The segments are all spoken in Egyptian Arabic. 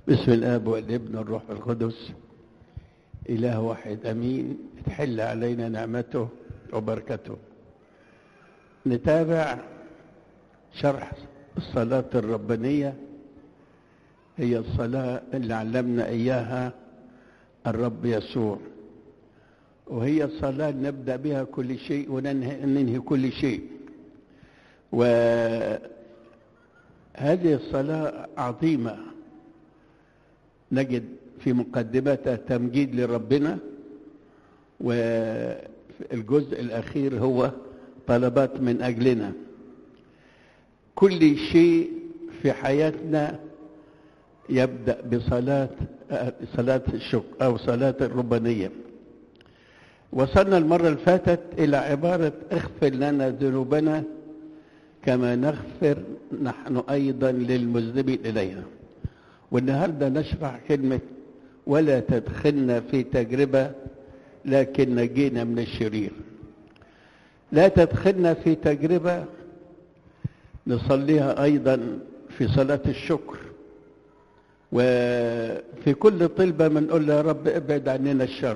بسم الاب والابن والروح القدس اله واحد امين تحل علينا نعمته وبركته نتابع شرح الصلاه الربانيه هي الصلاه اللي علمنا اياها الرب يسوع وهي الصلاه نبدا بها كل شيء وننهي كل شيء وهذه الصلاه عظيمه نجد في مقدمتها تمجيد لربنا والجزء الأخير هو طلبات من أجلنا كل شيء في حياتنا يبدأ بصلاة صلاة الشكر أو صلاة الربانية وصلنا المرة اللي فاتت إلى عبارة اغفر لنا ذنوبنا كما نغفر نحن أيضا للمذنبين إلينا والنهارده نشرح كلمة ولا تدخلنا في تجربة لكن نجينا من الشرير لا تدخلنا في تجربة نصليها أيضا في صلاة الشكر وفي كل طلبة بنقول يا رب ابعد عننا الشر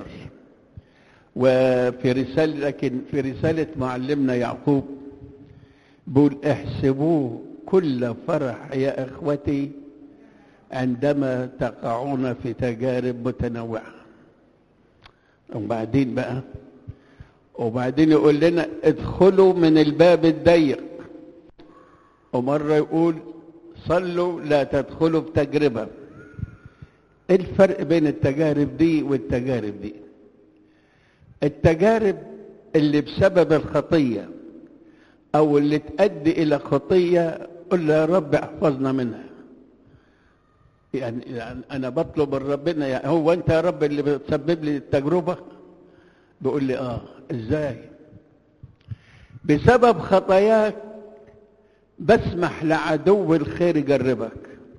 وفي رسالة لكن في رسالة معلمنا يعقوب بيقول احسبوه كل فرح يا اخوتي عندما تقعون في تجارب متنوعة وبعدين بقى وبعدين يقول لنا ادخلوا من الباب الضيق ومرة يقول صلوا لا تدخلوا بتجربة ايه الفرق بين التجارب دي والتجارب دي التجارب اللي بسبب الخطية او اللي تؤدي الى خطية قل يا رب احفظنا منها يعني, يعني انا بطلب من ربنا يعني هو انت يا رب اللي بتسبب لي التجربه بيقول لي اه ازاي بسبب خطاياك بسمح لعدو الخير يجربك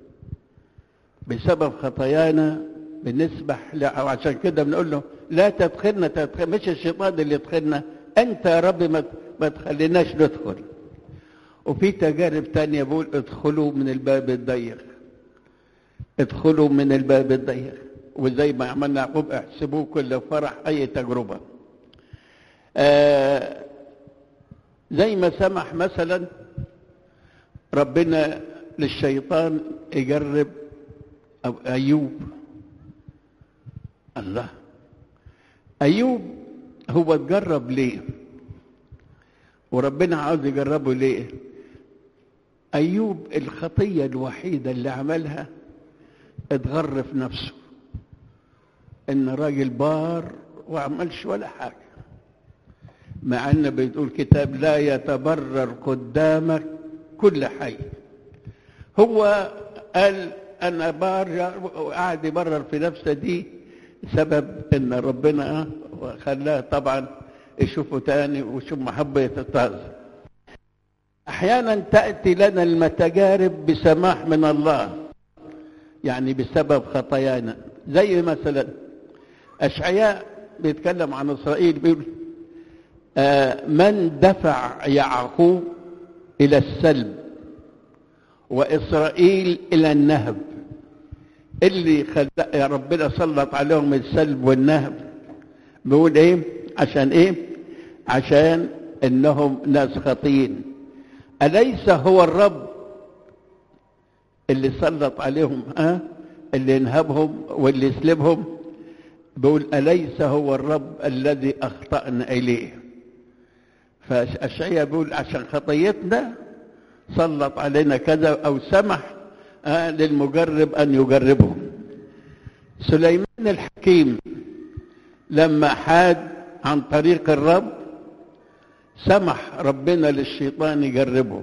بسبب خطايانا بنسمح ل... وعشان كده بنقول له لا تدخلنا تدخل مش الشيطان اللي يدخلنا انت يا رب ما, ما تخليناش ندخل وفي تجارب تانية بقول ادخلوا من الباب الضيق ادخلوا من الباب الضيق وزي ما عملنا يعقوب احسبوه كل فرح اي تجربه آه زي ما سمح مثلا ربنا للشيطان يجرب أو ايوب الله ايوب هو اتجرب ليه وربنا عاوز يجربه ليه ايوب الخطيه الوحيده اللي عملها اتغر في نفسه ان راجل بار وعملش ولا حاجه مع ان بتقول كتاب لا يتبرر قدامك كل حي هو قال انا بار وقعد يبرر في نفسه دي سبب ان ربنا خلاه طبعا يشوفه تاني ويشوف محبه يتتعظ احيانا تاتي لنا المتجارب بسماح من الله يعني بسبب خطايانا زي مثلا اشعياء بيتكلم عن اسرائيل بيقول آه من دفع يعقوب الى السلب واسرائيل الى النهب اللي خلق يا ربنا سلط عليهم السلب والنهب بيقول ايه عشان ايه عشان انهم ناس خاطئين اليس هو الرب اللي سلط عليهم ها أه؟ اللي ينهبهم واللي يسلبهم بيقول أليس هو الرب الذي أخطأنا إليه فأشعيا بيقول عشان خطيتنا سلط علينا كذا أو سمح أه للمجرب أن يجربهم سليمان الحكيم لما حاد عن طريق الرب سمح ربنا للشيطان يجربه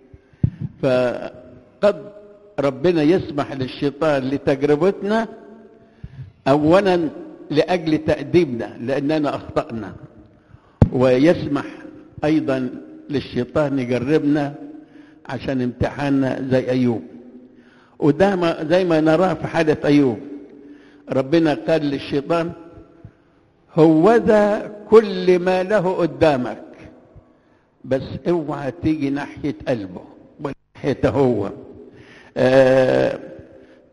فقد ربنا يسمح للشيطان لتجربتنا اولا لاجل تاديبنا لاننا اخطانا ويسمح ايضا للشيطان يجربنا عشان امتحاننا زي ايوب وده ما زي ما نراه في حاله ايوب ربنا قال للشيطان هو ذا كل ما له قدامك بس اوعى تيجي ناحيه قلبه وناحيته هو آه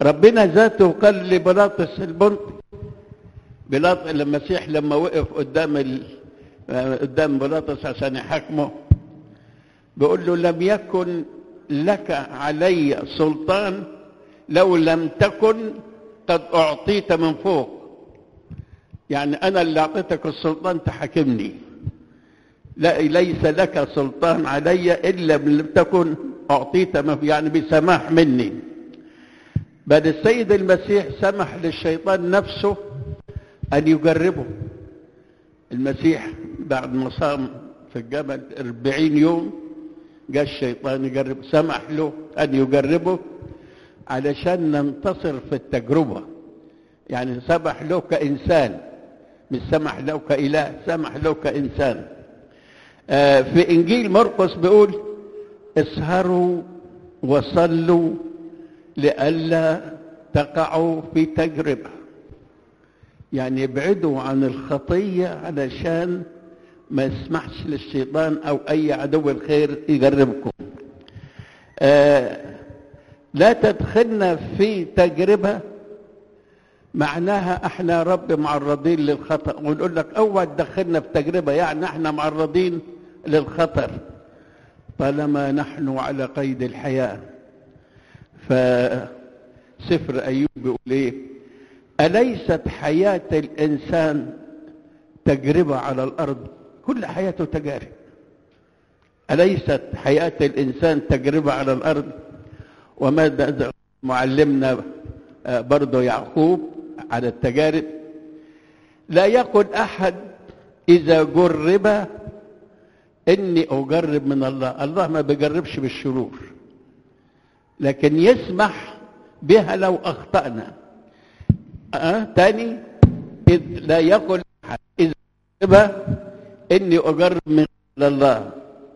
ربنا ذاته قال لبلاطس البنط بلاطس المسيح لما وقف قدام ال... قدام بلاطس عشان يحاكمه بيقول له لم يكن لك علي سلطان لو لم تكن قد أعطيت من فوق يعني أنا اللي أعطيتك السلطان تحاكمني لا ليس لك سلطان علي إلا لم تكن أعطيت من يعني بسماح مني بل السيد المسيح سمح للشيطان نفسه أن يجربه المسيح بعد ما صام في الجبل أربعين يوم جاء الشيطان يجرب سمح له أن يجربه علشان ننتصر في التجربة يعني سمح له كإنسان مش سمح له كإله سمح له كإنسان آه في إنجيل مرقس بيقول اسهروا وصلوا لئلا تقعوا في تجربة يعني ابعدوا عن الخطية علشان ما يسمحش للشيطان أو أي عدو الخير يجربكم آه لا تدخلنا في تجربة معناها احنا رب معرضين للخطأ ونقول لك اوعى تدخلنا في تجربة يعني احنا معرضين للخطر طالما نحن على قيد الحياة فسفر أيوب بيقول ايه أليست حياة الإنسان تجربة على الأرض كل حياته تجارب أليست حياة الإنسان تجربة على الأرض وماذا معلمنا برضه يعقوب على التجارب لا يقل أحد إذا جرب إني أجرب من الله الله ما بيجربش بالشرور لكن يسمح بها لو أخطأنا أه؟ تاني إذ لا يقل أحد إذا جرب إني أجرب من الله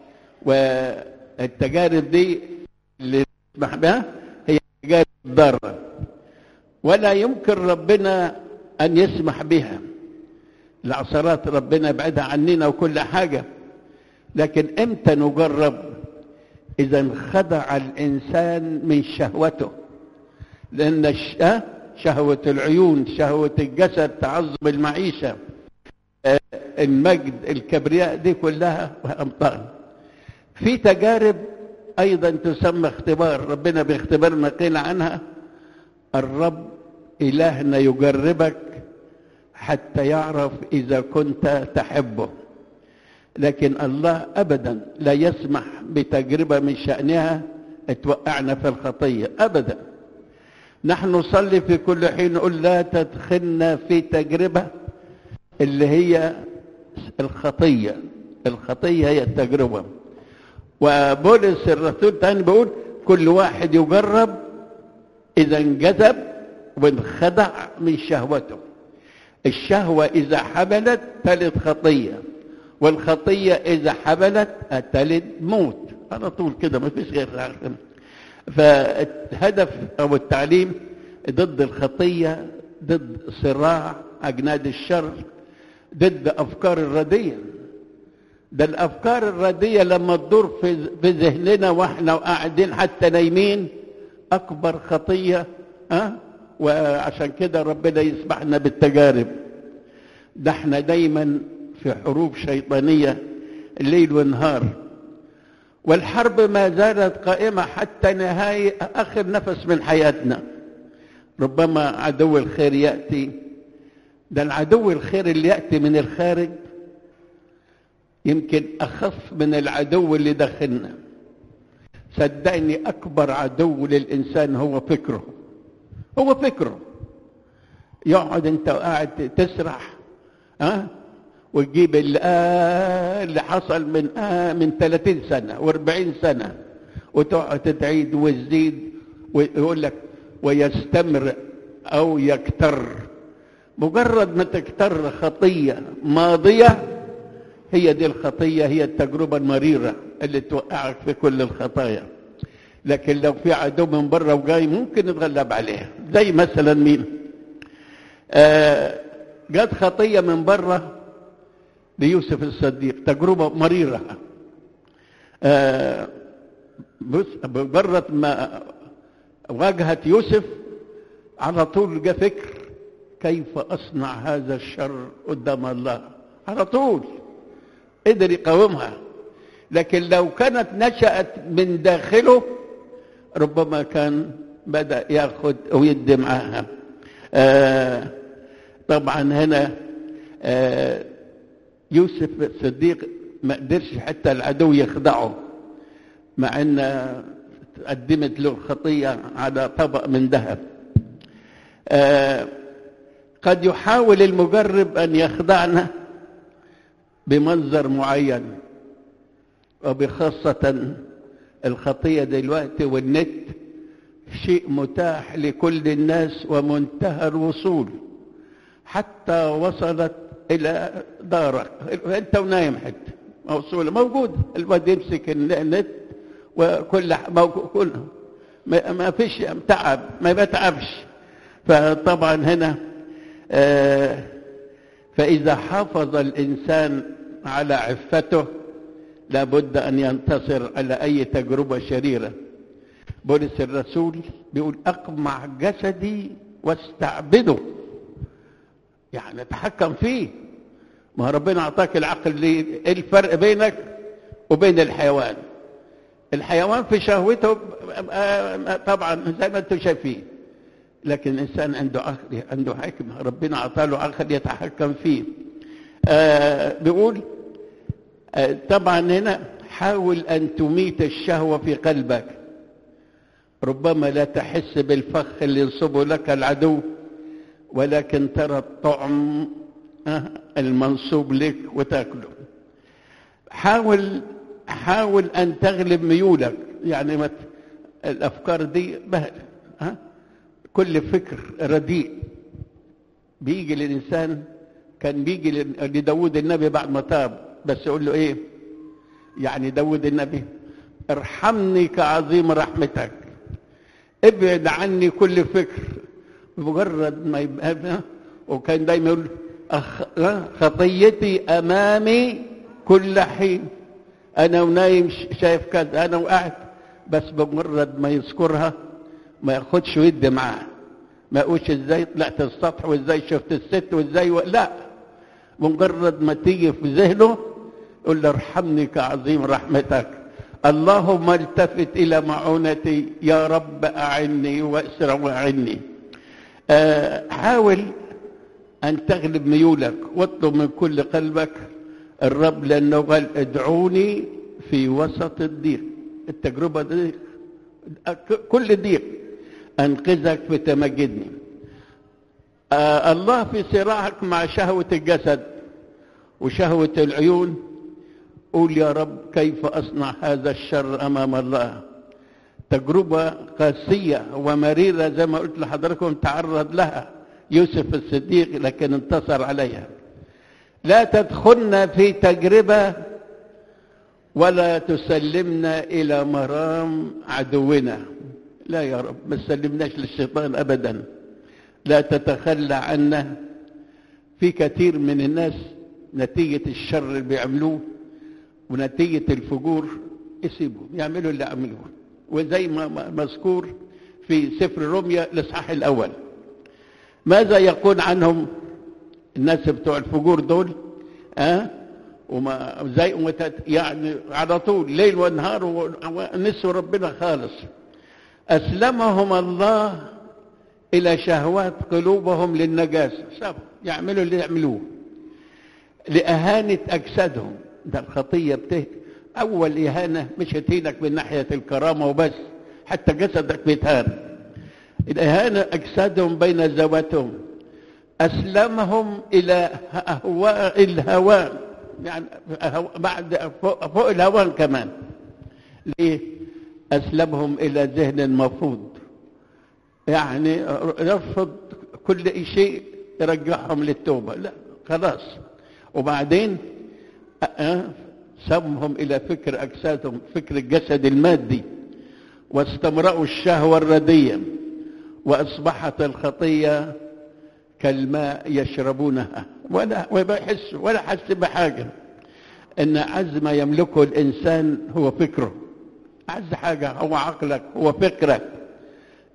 والتجارب دي اللي يسمح بها هي تجارب ضارة ولا يمكن ربنا أن يسمح بها العصرات ربنا بعدها عننا وكل حاجة لكن امتى نجرب إذا انخدع الإنسان من شهوته لأن شهوة العيون شهوة الجسد تعظم المعيشة المجد الكبرياء دي كلها أمطار في تجارب أيضا تسمى اختبار ربنا بيختبرنا قيل عنها الرب إلهنا يجربك حتى يعرف إذا كنت تحبه لكن الله أبدا لا يسمح بتجربة من شأنها توقعنا في الخطية أبدا نحن نصلي في كل حين نقول لا تدخلنا في تجربة اللي هي الخطية الخطية هي التجربة وبولس الرسول تاني بيقول كل واحد يجرب إذا انجذب وانخدع من شهوته الشهوة إذا حملت تلد خطية والخطية إذا حملت تلد موت على طول كده ما فيش غير فالهدف أو التعليم ضد الخطية ضد صراع أجناد الشر ضد أفكار الردية ده الأفكار الردية لما تدور في في ذهننا وإحنا قاعدين حتى نايمين أكبر خطية أه؟ وعشان كده ربنا يسمحنا بالتجارب ده احنا دايما في حروب شيطانية الليل والنهار والحرب ما زالت قائمة حتى نهاية آخر نفس من حياتنا ربما عدو الخير يأتي ده العدو الخير اللي يأتي من الخارج يمكن أخف من العدو اللي داخلنا صدقني أكبر عدو للإنسان هو فكره هو فكره يقعد أنت قاعد تسرح ها أه؟ وتجيب اللي, آه اللي حصل من آه من 30 سنة و40 سنة وتقعد تعيد وتزيد ويقول لك ويستمر أو يكتر مجرد ما تكتر خطية ماضية هي دي الخطية هي التجربة المريرة اللي توقعك في كل الخطايا لكن لو في عدو من بره وجاي ممكن نتغلب عليها زي مثلا مين آه جت خطية من بره ليوسف الصديق تجربة مريرة آه بص مجرد ما واجهت يوسف على طول جاء فكر كيف أصنع هذا الشر قدام الله على طول قدر يقاومها لكن لو كانت نشأت من داخله ربما كان بدأ ياخد ويدي معاها آه طبعا هنا آه يوسف الصديق ما قدرش حتى العدو يخدعه مع ان قدمت له خطية على طبق من ذهب آه قد يحاول المجرب أن يخدعنا بمنظر معين وبخاصة الخطية دلوقتي والنت شيء متاح لكل الناس ومنتهى الوصول حتى وصلت إلى دارك أنت ونايم حتى موصولة موجود الواد يمسك النت وكل موجود ما, ما فيش تعب ما بتعبش فطبعا هنا آه فإذا حافظ الإنسان على عفته لابد أن ينتصر على أي تجربة شريرة بولس الرسول بيقول أقمع جسدي واستعبده يعني تحكم فيه ما ربنا أعطاك العقل ليه إيه الفرق بينك وبين الحيوان الحيوان في شهوته طبعا زي ما انتم شايفين لكن الانسان عنده عقل عنده حكمه ربنا اعطاه له عقل يتحكم فيه آه بيقول آه طبعا هنا حاول ان تميت الشهوه في قلبك ربما لا تحس بالفخ اللي ينصبه لك العدو ولكن ترى الطعم آه المنصوب لك وتاكله حاول حاول ان تغلب ميولك يعني مت الافكار دي بهل ها كل فكر رديء بيجي للإنسان كان بيجي لداود النبي بعد ما تاب بس يقول له ايه يعني داود النبي ارحمني كعظيم رحمتك ابعد عني كل فكر بمجرد ما يبقى وكان دايما يقول أخ... خطيتي امامي كل حين انا ونايم شايف كذا انا وقعت بس بمجرد ما يذكرها ما ياخدش ويدي معاه ما يقولش ازاي طلعت السطح وازاي شفت الست وازاي و... لا مجرد ما تيجي في ذهنه يقول له ارحمني كعظيم رحمتك اللهم التفت الى معونتي يا رب اعني واسرع واعني آه حاول ان تغلب ميولك واطلب من كل قلبك الرب لانه قال ادعوني في وسط الضيق التجربه دي كل ضيق انقذك فتمجدني آه الله في صراعك مع شهوة الجسد وشهوة العيون قول يا رب كيف أصنع هذا الشر أمام الله تجربة قاسية ومريرة زي ما قلت لحضراتكم تعرض لها يوسف الصديق لكن انتصر عليها لا تدخلنا في تجربة ولا تسلمنا إلى مرام عدونا لا يا رب ما تسلمناش للشيطان أبدا لا تتخلى عنا في كثير من الناس نتيجة الشر اللي بيعملوه ونتيجة الفجور يسيبوا يعملوا اللي عملوه وزي ما مذكور في سفر روميا الإصحاح الأول ماذا يقول عنهم الناس بتوع الفجور دول أه؟ وما زي يعني على طول ليل ونهار ونسوا ربنا خالص أسلمهم الله إلى شهوات قلوبهم للنجاسة سبب يعملوا اللي يعملوه لأهانة أجسادهم ده الخطية بته أول إهانة مش هتهينك من ناحية الكرامة وبس حتى جسدك بيتهان الإهانة أجسادهم بين ذواتهم أسلمهم إلى أهواء الهوان يعني بعد فوق, فوق الهوان كمان ليه؟ أسلمهم إلى ذهن مفروض يعني يرفض كل شيء يرجعهم للتوبة لا خلاص وبعدين سمهم إلى فكر أجسادهم فكر الجسد المادي واستمرأوا الشهوة الردية وأصبحت الخطية كالماء يشربونها ولا ولا يحس ولا حس بحاجة إن أعز ما يملكه الإنسان هو فكره أعز حاجة هو عقلك هو فكرك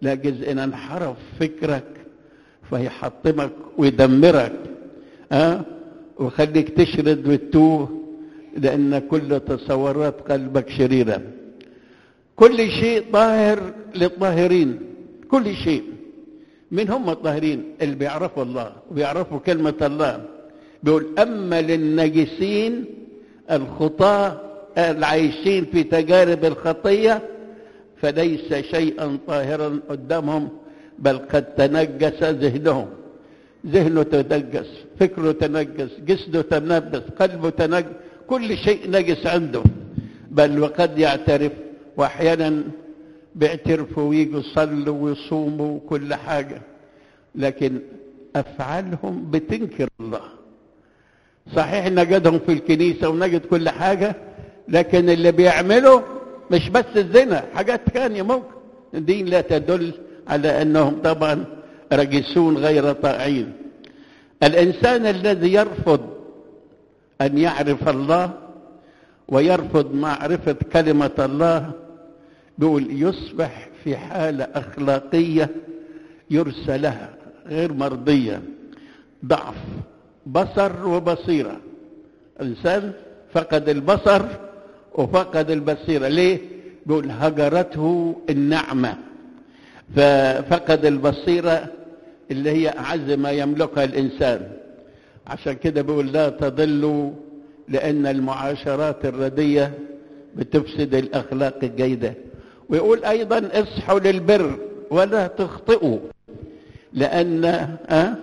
لكن إن انحرف فكرك فيحطمك ويدمرك أه؟ ويخليك تشرد وتتوه لأن كل تصورات قلبك شريرة كل شيء طاهر للطاهرين كل شيء من هم الطاهرين اللي بيعرفوا الله وبيعرفوا كلمة الله بيقول أما للنجسين الخطاة العايشين في تجارب الخطية فليس شيئا طاهرا قدامهم بل قد تنجس ذهنهم ذهنه تنجس فكره تنجس جسده تنبس قلبه تنجس كل شيء نجس عنده بل وقد يعترف واحيانا بيعترفوا ويجوا يصلوا ويصوموا وكل حاجه لكن افعالهم بتنكر الله صحيح نجدهم في الكنيسه ونجد كل حاجه لكن اللي بيعملوا مش بس الزنا حاجات ثانيه ممكن دي لا تدل على انهم طبعا رجسون غير طائعين الانسان الذي يرفض ان يعرف الله ويرفض معرفه كلمه الله بيقول يصبح في حاله اخلاقيه يرسى لها غير مرضيه ضعف بصر وبصيره الانسان فقد البصر وفقد البصيره ليه بيقول هجرته النعمه ففقد البصيره اللي هي اعز ما يملكها الانسان عشان كده بيقول لا تضلوا لان المعاشرات الرديه بتفسد الاخلاق الجيده ويقول ايضا اصحوا للبر ولا تخطئوا لان أه؟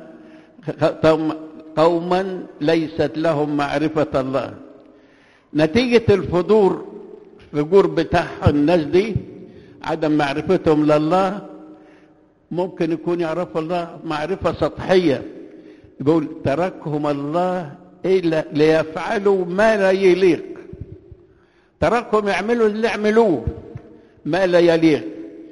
قوما ليست لهم معرفه الله نتيجه الفجور الفجور بتاع الناس دي عدم معرفتهم لله ممكن يكون يعرفوا الله معرفة سطحية يقول تركهم الله إلا ليفعلوا ما لا يليق تركهم يعملوا اللي يعملوه ما لا يليق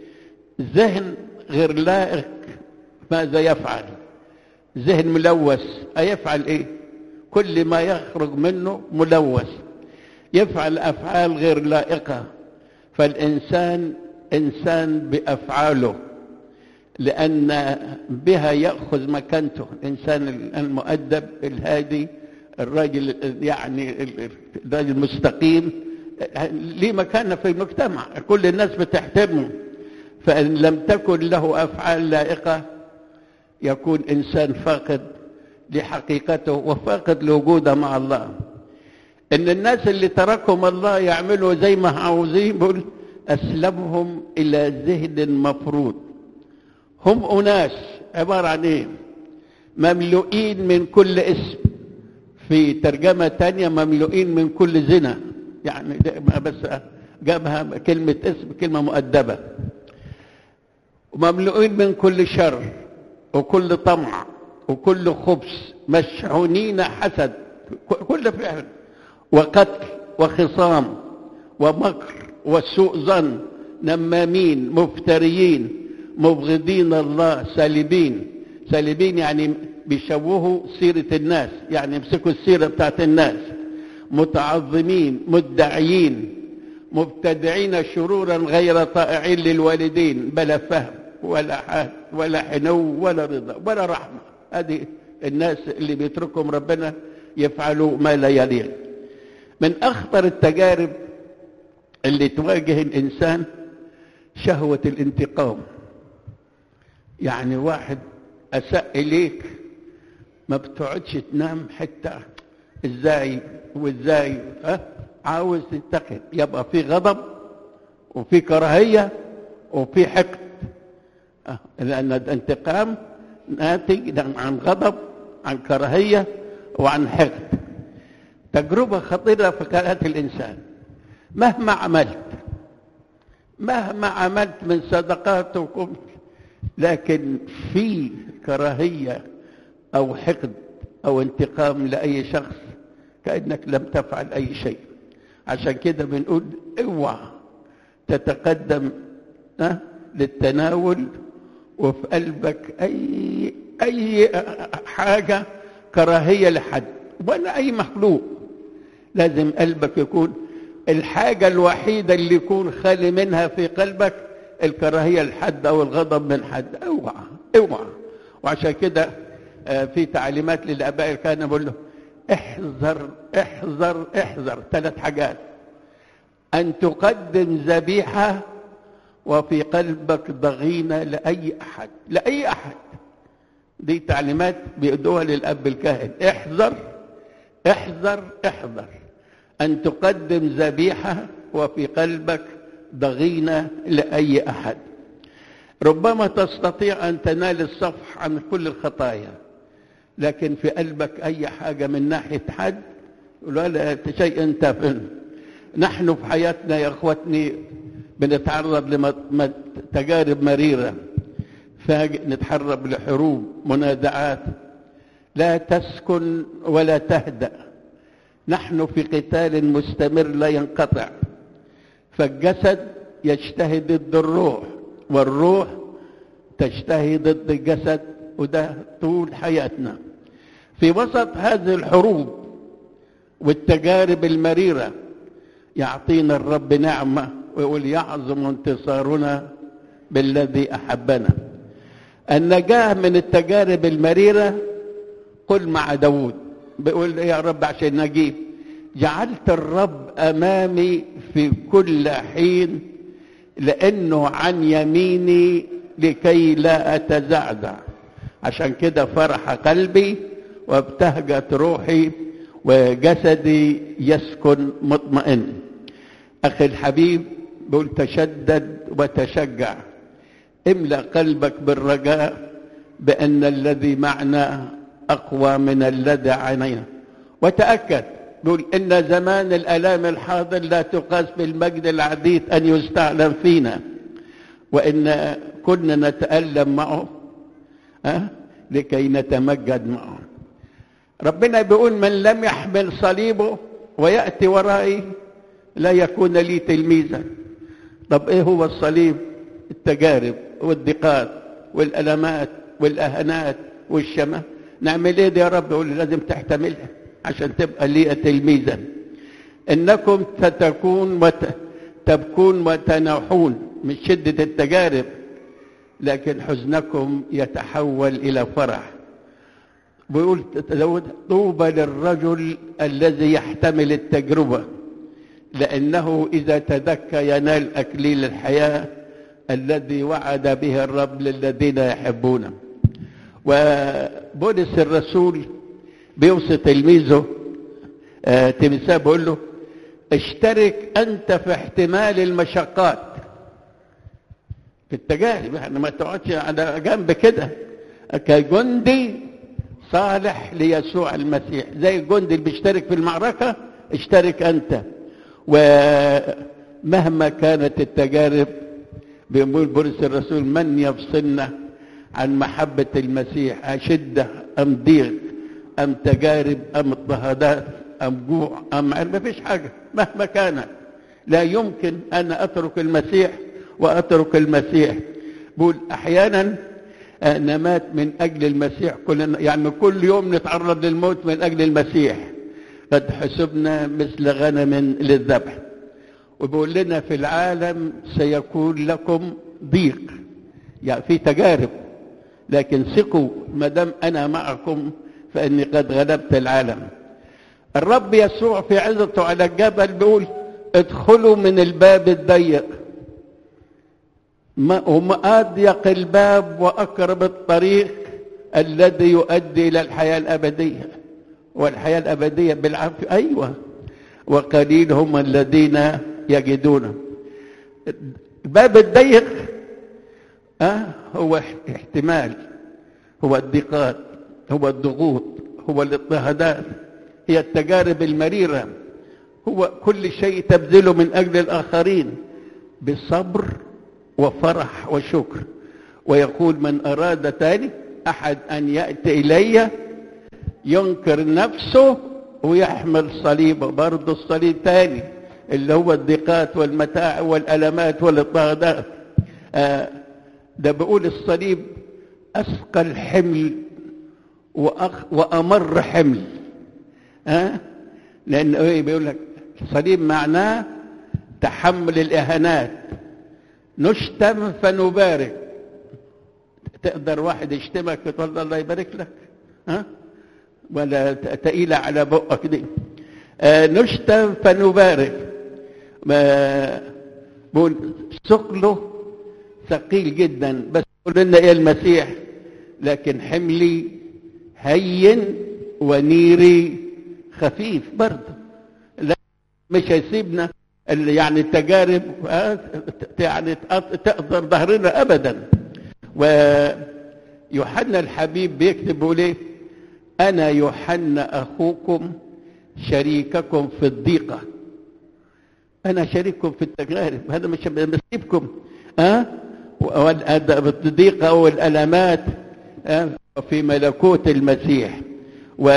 ذهن غير لائق ماذا يفعل ذهن ملوث أيفعل إيه كل ما يخرج منه ملوث يفعل أفعال غير لائقة فالإنسان إنسان بأفعاله لأن بها يأخذ مكانته الإنسان المؤدب الهادي الراجل يعني الراجل المستقيم ليه مكانه في المجتمع كل الناس بتحترمه فإن لم تكن له أفعال لائقة يكون إنسان فاقد لحقيقته وفاقد لوجوده مع الله إن الناس اللي تركهم الله يعملوا زي ما عاوزين بقول أسلمهم إلى ذهن مفروض هم أناس عبارة عن إيه مملوئين من كل اسم في ترجمة تانية مملوئين من كل زنا يعني بس جابها كلمة اسم كلمة مؤدبة مملوئين من كل شر وكل طمع وكل خبث مشحونين حسد كل فعل وقتل وخصام ومكر وسوء ظن نمامين مفتريين مبغضين الله سالبين سالبين يعني بيشوهوا سيرة الناس يعني يمسكوا السيرة بتاعت الناس متعظمين مدعيين مبتدعين شرورا غير طائعين للوالدين بلا فهم ولا حال ولا حنو ولا رضا ولا رحمة هذه الناس اللي بيتركهم ربنا يفعلوا ما لا يليق من أخطر التجارب اللي تواجه الإنسان شهوة الانتقام يعني واحد أساء إليك ما بتقعدش تنام حتى ازاي وازاي ها عاوز تنتقم يبقى في غضب وفي كراهية وفي حقد أه. لأن الانتقام ناتج عن غضب عن كراهية وعن حقد تجربة خطيرة في حياة الإنسان مهما عملت مهما عملت من صدقات وقمت لكن في كراهية أو حقد أو انتقام لأي شخص كأنك لم تفعل أي شيء عشان كده بنقول اوعى تتقدم أه؟ للتناول وفي قلبك أي أي حاجة كراهية لحد ولا أي مخلوق لازم قلبك يكون الحاجة الوحيدة اللي يكون خالي منها في قلبك الكراهيه لحد او الغضب من حد اوعى اوعى وعشان كده آه، في تعليمات للاباء كان بقول له احذر احذر احذر ثلاث حاجات ان تقدم ذبيحه وفي قلبك ضغينه لاي احد لاي احد دي تعليمات بيدوها للاب الكاهن احذر احذر احذر ان تقدم ذبيحه وفي قلبك ضغينه لاي احد ربما تستطيع ان تنال الصفح عن كل الخطايا لكن في قلبك اي حاجه من ناحيه حد ولا شيء انت نحن في حياتنا يا اخوتني بنتعرض لتجارب مريره فنتحرب لحروب منازعات لا تسكن ولا تهدأ نحن في قتال مستمر لا ينقطع فالجسد يجتهد ضد الروح والروح تجتهد ضد الجسد وده طول حياتنا في وسط هذه الحروب والتجارب المريرة يعطينا الرب نعمة ويقول يعظم انتصارنا بالذي أحبنا النجاة من التجارب المريرة قل مع داود بيقول يا رب عشان نجيب جعلت الرب أمامي في كل حين لأنه عن يميني لكي لا أتزعزع عشان كده فرح قلبي وابتهجت روحي وجسدي يسكن مطمئن أخي الحبيب بقول تشدد وتشجع املأ قلبك بالرجاء بأن الذي معنا أقوى من الذي علينا وتأكد بقول إن زمان الألام الحاضر لا تقاس بالمجد العديد أن يستعلم فينا وإن كنا نتألم معه أه؟ لكي نتمجد معه ربنا بيقول من لم يحمل صليبه ويأتي ورائي لا يكون لي تلميذا طب ايه هو الصليب التجارب والضيقات والألمات والأهانات والشمال نعمل ايه دي يا رب يقول لازم تحتملها عشان تبقى لي تلميذا انكم ستكون وت... تبكون وتنوحون من شدة التجارب لكن حزنكم يتحول إلى فرح بيقول داود طوبى للرجل الذي يحتمل التجربة لأنه إذا تذكى ينال أكليل الحياة الذي وعد به الرب للذين يحبونه وبولس الرسول بيوصي تلميذه آه تمساه بيقول له اشترك أنت في احتمال المشقات في التجارب يعني ما تقعدش على جنب كده كجندي صالح ليسوع المسيح زي الجندي اللي بيشترك في المعركة اشترك أنت ومهما كانت التجارب بيقول بولس الرسول من يفصلنا عن محبة المسيح أشدة أم ضيق أم تجارب أم اضطهادات أم جوع أم ما فيش حاجة مهما كانت لا يمكن أن أترك المسيح وأترك المسيح بقول أحيانا نمات من أجل المسيح كلنا يعني كل يوم نتعرض للموت من أجل المسيح قد حسبنا مثل غنم للذبح وبيقول لنا في العالم سيكون لكم ضيق يعني في تجارب لكن ثقوا ما دام انا معكم فاني قد غلبت العالم الرب يسوع في عزته على الجبل بيقول ادخلوا من الباب الضيق وما اضيق الباب واقرب الطريق الذي يؤدي الى الحياه الابديه والحياه الابديه بالعافيه ايوه وقليل هم الذين يجدونه الباب الضيق أه هو احتمال هو الضيقات هو الضغوط هو الاضطهادات هي التجارب المريرة هو كل شيء تبذله من أجل الآخرين بصبر وفرح وشكر ويقول من أراد تاني أحد أن يأتي إلي ينكر نفسه ويحمل صليبه برضه الصليب تاني اللي هو الضيقات والمتاع والألمات والاضطهادات آه ده بيقول الصليب أثقل حمل وأخ وأمر حمل ها أه؟ لأن إيه بيقول لك الصليب معناه تحمل الإهانات نشتم فنبارك تقدر واحد يشتمك تقول الله يبارك لك ها ولا تقيلة على بقك دي آه نشتم فنبارك ما بقول ثقله ثقيل جدا بس يقول لنا ايه المسيح لكن حملي هين ونيري خفيف برضه لا مش هيسيبنا يعني التجارب يعني تقدر ظهرنا ابدا ويوحنا الحبيب بيكتب بيقول ايه انا يوحنا اخوكم شريككم في الضيقه انا شريككم في التجارب هذا مش بسيبكم ها أه؟ الضيقه والالمات أه؟ في ملكوت المسيح و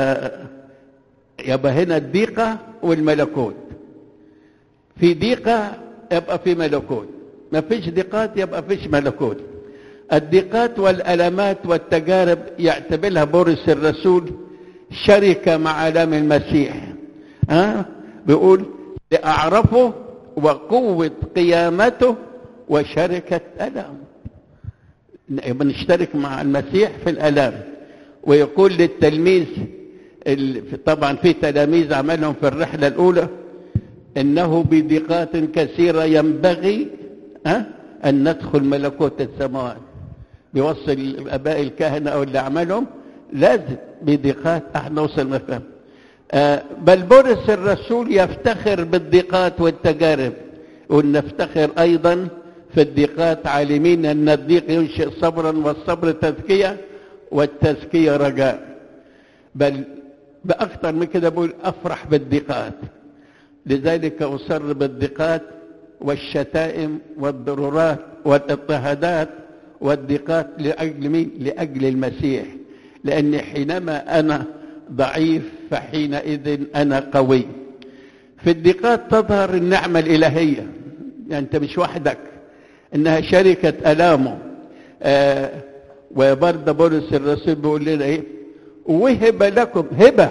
يبقى هنا الضيقه والملكوت في ضيقه يبقى في ملكوت ما فيش ضيقات يبقى فيش ملكوت الضيقات والألمات والتجارب يعتبرها بولس الرسول شركة مع آلام المسيح ها أه؟ بيقول لأعرفه وقوة قيامته وشركة ألام بنشترك مع المسيح في الألام ويقول للتلميذ طبعا في تلاميذ عملهم في الرحلة الأولى إنه بضيقات كثيرة ينبغي ها أن ندخل ملكوت السماوات بيوصل اباء الكهنه او اللي عملهم لازم بضيقات احنا نوصل مفهوم آه بل بولس الرسول يفتخر بالضيقات والتجارب ونفتخر ايضا في الضيقات عالمين ان الضيق ينشئ صبرا والصبر تزكيه والتزكيه رجاء بل باكثر من كده بقول افرح بالضيقات لذلك اصر بالضيقات والشتائم والضرورات والاضطهادات والضيقات لأجل مين؟ لأجل المسيح لأن حينما أنا ضعيف فحينئذ أنا قوي في الضيقات تظهر النعمة الإلهية يعني أنت مش وحدك إنها شركة ألامه آه وبرضه بولس الرسول بيقول لنا إيه وهب لكم هبة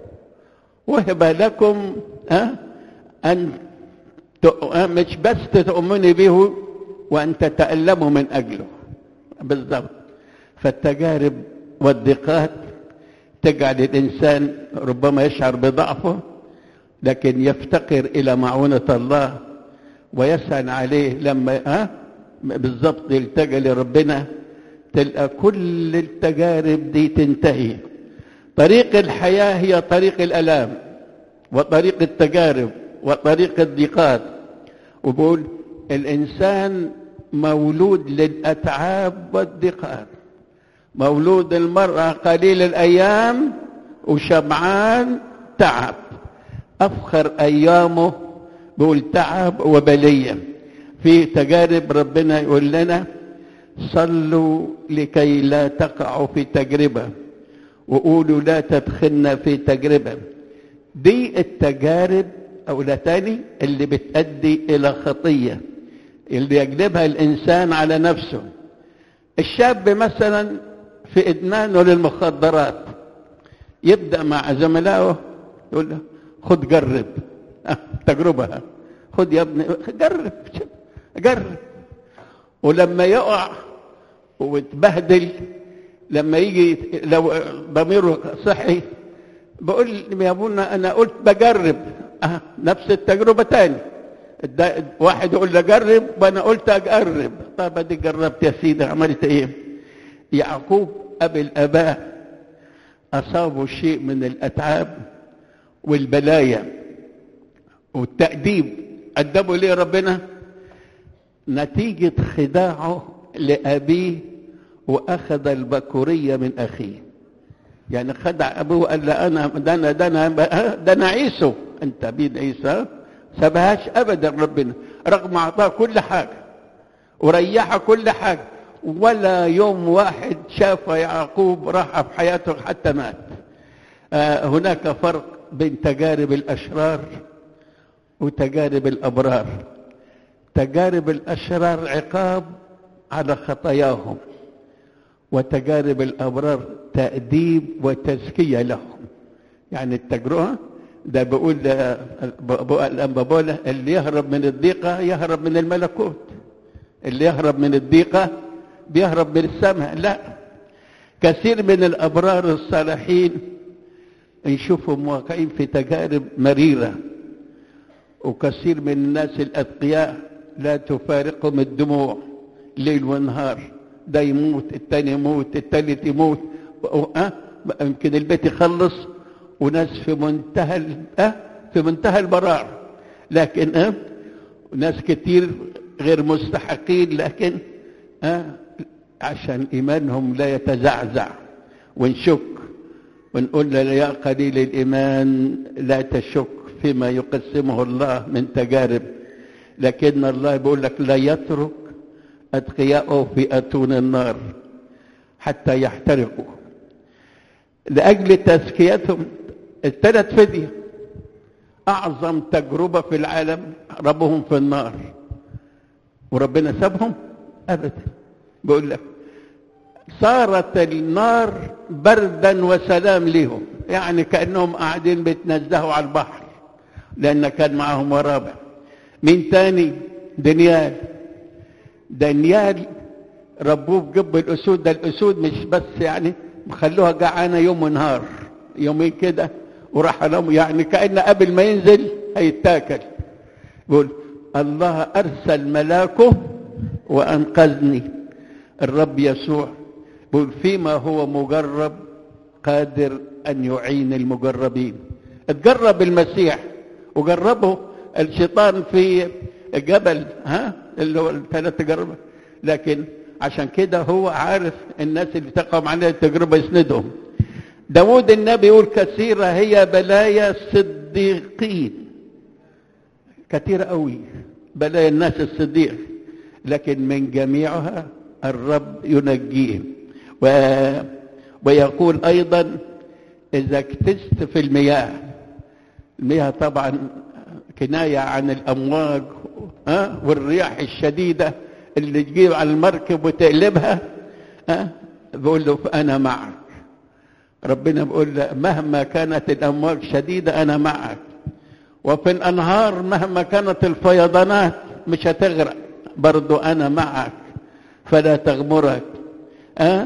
وهب لكم آه أن مش بس تؤمني به وأن تتألموا من أجله بالضبط فالتجارب والضيقات تجعل الإنسان ربما يشعر بضعفه لكن يفتقر إلى معونة الله ويسأل عليه لما ها بالضبط يلتجأ لربنا تلقى كل التجارب دي تنتهي طريق الحياة هي طريق الألام وطريق التجارب وطريق الضيقات وبقول الإنسان مولود للأتعاب والضيقات مولود المرأة قليل الأيام وشبعان تعب أفخر أيامه بقول تعب وبلية في تجارب ربنا يقول لنا صلوا لكي لا تقعوا في تجربة وقولوا لا تدخلنا في تجربة دي التجارب أو لا تاني اللي بتأدي إلى خطية اللي يجلبها الإنسان على نفسه الشاب مثلا في إدمانه للمخدرات يبدأ مع زملائه يقول له خد جرب تجربة خد يا ابني جرب جرب ولما يقع ويتبهدل لما يجي لو ضميره صحي بقول يا ابونا انا قلت بجرب أه نفس التجربه تاني واحد يقول لي جرب وانا قلت اجرب طب ادي جربت يا سيدي عملت ايه يعقوب ابي الاباء اصابه شيء من الاتعاب والبلايا والتاديب ادبه ليه ربنا نتيجه خداعه لابيه واخذ البكوريه من اخيه يعني خدع ابوه قال له انا ده انا ده انا ده انا عيسو انت بيد عيسى سابهاش ابدا ربنا رغم اعطاه كل حاجه وريحه كل حاجه ولا يوم واحد شاف يعقوب راح في حياته حتى مات آه هناك فرق بين تجارب الاشرار وتجارب الابرار تجارب الاشرار عقاب على خطاياهم وتجارب الابرار تاديب وتزكيه لهم يعني التجربه ده بقول الانبا بولا اللي يهرب من الضيقه يهرب من الملكوت اللي يهرب من الضيقة بيهرب من السماء لا كثير من الأبرار الصالحين نشوفهم واقعين في تجارب مريرة وكثير من الناس الأتقياء لا تفارقهم الدموع ليل ونهار ده يموت التاني يموت التالت يموت أه؟ يمكن البيت يخلص وناس في منتهى أه؟ في منتهى البرار لكن أه؟ ناس كتير غير مستحقين لكن أه؟ عشان إيمانهم لا يتزعزع ونشك ونقول له يا قليل الإيمان لا تشك فيما يقسمه الله من تجارب لكن الله بيقول لك لا يترك أتقياءه في أتون النار حتى يحترقوا لأجل تزكيتهم الثلاث فدية أعظم تجربة في العالم ربهم في النار وربنا سابهم أبدا بيقول لك صارت النار بردا وسلام لهم يعني كأنهم قاعدين بيتنزهوا على البحر لأن كان معهم ورابع مين تاني دانيال دانيال ربوه بجب الأسود ده الأسود مش بس يعني مخلوها جعانة يوم ونهار يومين كده وراح لهم يعني كأن قبل ما ينزل هيتاكل يقول الله أرسل ملاكه وأنقذني الرب يسوع يقول فيما هو مجرب قادر أن يعين المجربين اتجرب المسيح وجربه الشيطان في جبل ها اللي هو الثلاث تجارب لكن عشان كده هو عارف الناس اللي تقع عليها التجربه يسندهم داود النبي يقول كثيرة هي بلايا الصديقين كثيرة قوي بلايا الناس الصديق لكن من جميعها الرب ينجيهم و... ويقول أيضا إذا اكتست في المياه المياه طبعا كناية عن الأمواج ها والرياح الشديدة اللي تجيب على المركب وتقلبها ها بقول له أنا معك ربنا بيقول له مهما كانت الأمواج شديدة أنا معك وفي الأنهار مهما كانت الفيضانات مش هتغرق برضو أنا معك فلا تغمرك أه؟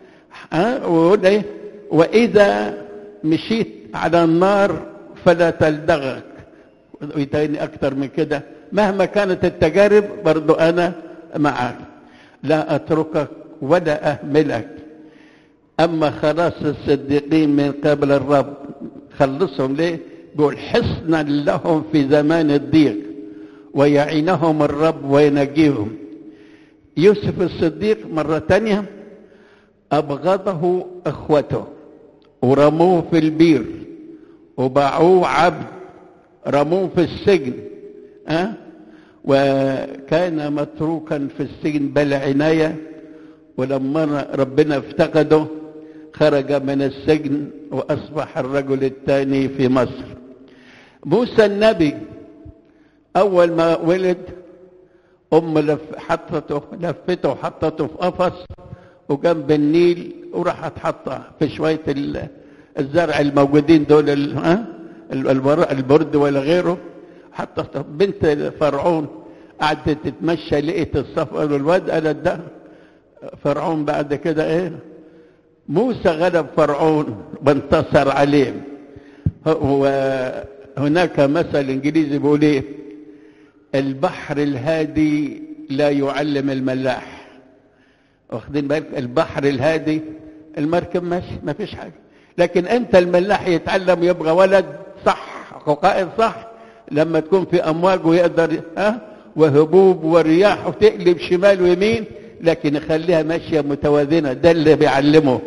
أه؟ وإذا مشيت على النار فلا تلدغك ويتاني أكتر من كده مهما كانت التجارب برضو أنا معك لا أتركك ولا أهملك أما خلاص الصديقين من قبل الرب خلصهم ليه بيقول حصنا لهم في زمان الضيق ويعينهم الرب وينجيهم يوسف الصديق مرة تانية أبغضه إخوته ورموه في البير وباعوه عبد رموه في السجن أه؟ وكان متروكا في السجن بلا عناية ولما ربنا افتقده خرج من السجن وأصبح الرجل الثاني في مصر موسى النبي أول ما ولد أم لف حطته لفته وحطته في قفص وجنب النيل وراحت حطها في شوية الزرع الموجودين دول البرد ولا غيره حطت بنت فرعون قعدت تتمشى لقيت الصفر والواد قالت ده فرعون بعد كده ايه موسى غلب فرعون وانتصر عليه وهناك مثل انجليزي بيقول ايه البحر الهادي لا يعلم الملاح واخدين بالك البحر الهادي المركب ماشي ما فيش حاجه لكن امتى الملاح يتعلم يبغى ولد صح وقائد صح لما تكون في امواج ويقدر ها وهبوب ورياح وتقلب شمال ويمين لكن يخليها ماشيه متوازنه ده اللي بيعلمه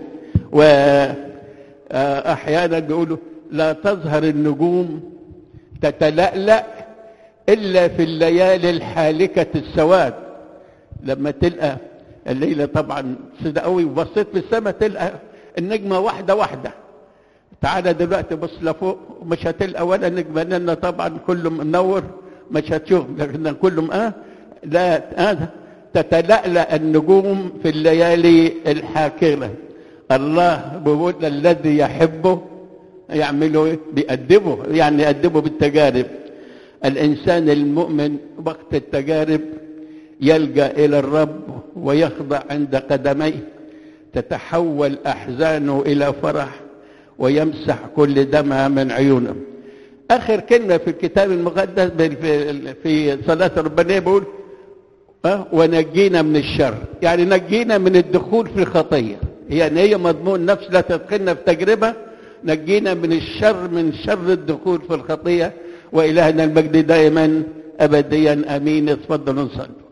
واحيانا بيقولوا لا تظهر النجوم تتلألأ الا في الليالي الحالكه السواد لما تلقى الليله طبعا سوداء قوي وبصيت في السماء تلقى النجمه واحده واحده تعالى دلوقتي بص لفوق مش هتلقى ولا نجمه لان طبعا كله منور مش هتشوف لكن كله اه لا آه تتلألأ النجوم في الليالي الحاكمه الله بيقول الذي يحبه يعمله ايه؟ بيأدبه يعني يأدبه بالتجارب الإنسان المؤمن وقت التجارب يلجا الى الرب ويخضع عند قدميه تتحول احزانه الى فرح ويمسح كل دمع من عيونه اخر كلمه في الكتاب المقدس في- في صلاه الربانيه بيقول أه؟ ونجينا من الشر يعني نجينا من الدخول في الخطيه يعني هي مضمون نفس لا تدخلنا في تجربه نجينا من الشر من شر الدخول في الخطيه والهنا المجد دائما ابديا امين اتفضلوا نصلي